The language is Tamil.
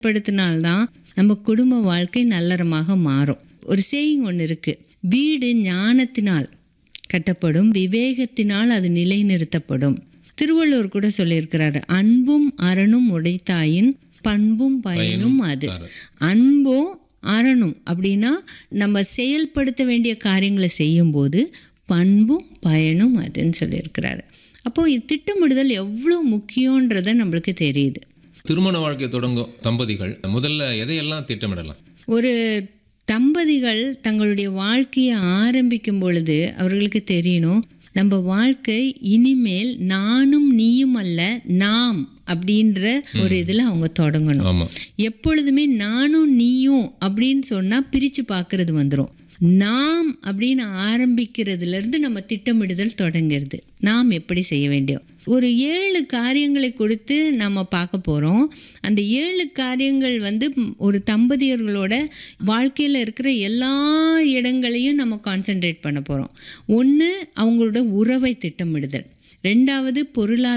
படுத்தினால்தான் நம்ம குடும்ப வாழ்க்கை நல்லறமாக மாறும் ஒரு சேயிங் ஒன்று இருக்கு வீடு ஞானத்தினால் கட்டப்படும் விவேகத்தினால் அது நிலைநிறுத்தப்படும் திருவள்ளுவர் கூட சொல்லியிருக்கிறாரு அன்பும் அரணும் உடைத்தாயின் பண்பும் பயனும் அது அன்பும் அரணும் அப்படின்னா நம்ம செயல்படுத்த வேண்டிய காரியங்களை செய்யும்போது பண்பும் பயனும் அதுன்னு சொல்லியிருக்கிறாரு அப்போ இது திட்டமிடுதல் எவ்வளோ முக்கியன்றத நம்மளுக்கு தெரியுது திருமண வாழ்க்கை தொடங்கும் தம்பதிகள் முதல்ல எதையெல்லாம் திட்டமிடலாம் ஒரு தம்பதிகள் தங்களுடைய வாழ்க்கையை ஆரம்பிக்கும் பொழுது அவர்களுக்கு தெரியணும் நம்ம வாழ்க்கை இனிமேல் நானும் நீயும் அல்ல நாம் அப்படின்ற ஒரு இதில் அவங்க தொடங்கணும் ஆமா எப்பொழுதுமே நானும் நீயும் அப்படின்னு சொன்னால் பிரித்து பார்க்கறது வந்துடும் நாம் அப்படின்னு ஆரம்பிக்கிறதுல இருந்து நம்ம திட்டமிடுதல் தொடங்கிறது நாம் எப்படி செய்ய வேண்டியோம் ஒரு ஏழு காரியங்களை கொடுத்து நம்ம பார்க்க போகிறோம் அந்த ஏழு காரியங்கள் வந்து ம், ஒரு தம்பதியர்களோட வாழ்க்கையில் இருக்கிற எல்லா இடங்களையும் நம்ம கான்சென்ட்ரேட் பண்ண போகிறோம் ஒன்று அவங்களோட உறவை திட்டமிடுதல் ரெண்டாவது பொருளாதார